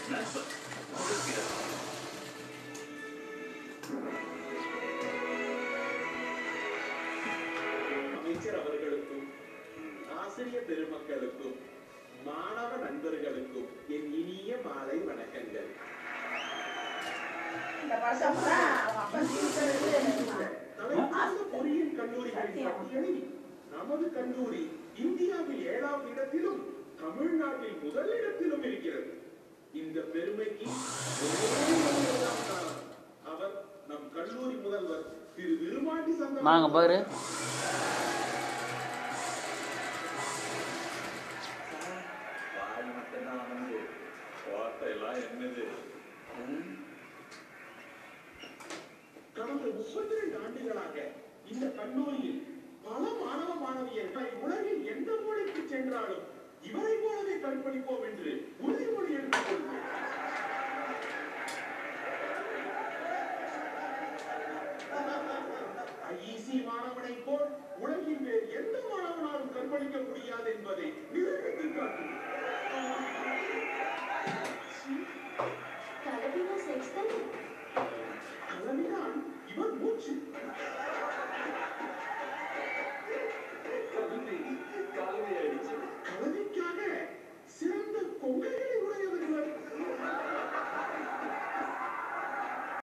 நண்பன் கொடுக்கிறார் அமைச்சர் அவர்களுக்கும் ஆசிரியர் பெருமக்களுக்கும் மாணவ நண்பர்களுக்கும் என் இனிய மாலை வணக்கங்கள் இந்த வருஷம் பூரா அவங்க அப்பா ஜீவிக்கிறது தலைசிறந்த பொறியியல் கல்லூரிகளின் பட்டியலில் நமது கல்லூரி இந்தியாவில் ஏழாம் இடத்திலும் தமிழ்நாட்டில் முதல் இடத்திலும் இருக்கிறது இந்த பெருமைக்கு ஒரே ஒருவர்தான் காரணம். அவர் நம் கல்லூரி முதல்வர் திரு விருமாண்டி சங்கம் வாங்க பாரு வாய் மட்டும்தான் வந்து வார்த்தை எல்லாம் என்னது ம்? கடந்த முப்பத்தி ரெண்டு ஆண்டுகளாக இந்த கல்லூரியில் பல மாணவ மாணவியர்கள் உலகில் எந்த மூலைக்கு சென்றாலும் இவரை போலவே கற்பழிப்போம் என்று உறுதிமொழி எடுத்துக் கொள்வோம் ஐஇசி மாணவனை போல் உலகில் வேறு எந்த மாணவனாலும் கற்பழிக்க முடியாது என்பதை நிரூபித்து காட்டும்